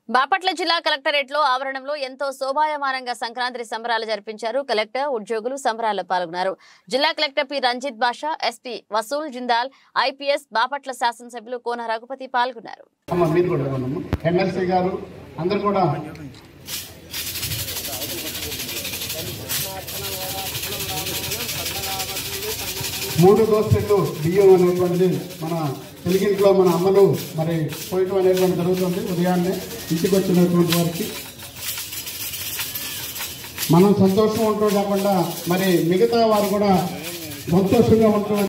బాపట్ల జిల్లా కలెక్టరేట్ లో ఆవరణంలో ఎంతో శోభాయమానంగా సంక్రాంతి సంబరాలు జరిపించారు కలెక్టర్ ఉద్యోగులు సంబరాల్లో పాల్గొన్నారు జిల్లా collector P Ranjit Basha SP Vasul Jindal IPS Bapatla శాసనసభ్యులు కోన రఘుపతి పాల్గొన్నారు అమ్మ మీరు కూడా ఇవ్వండి ఎమ్మెల్సీ గారు అందరు కూడా మూడు దోస్తులు బియ్యం అనేటువంటిది మన తెలుగింట్లో మన అమ్మలు మరి పోయటం అనేటువంటి జరుగుతుంది ఉదయాన్నే ఇంటికి వచ్చినటువంటి వారికి మనం సంతోషం ఉంటూ కాకుండా మరి మిగతా వారు కూడా సంతోషంగా ఉంటూ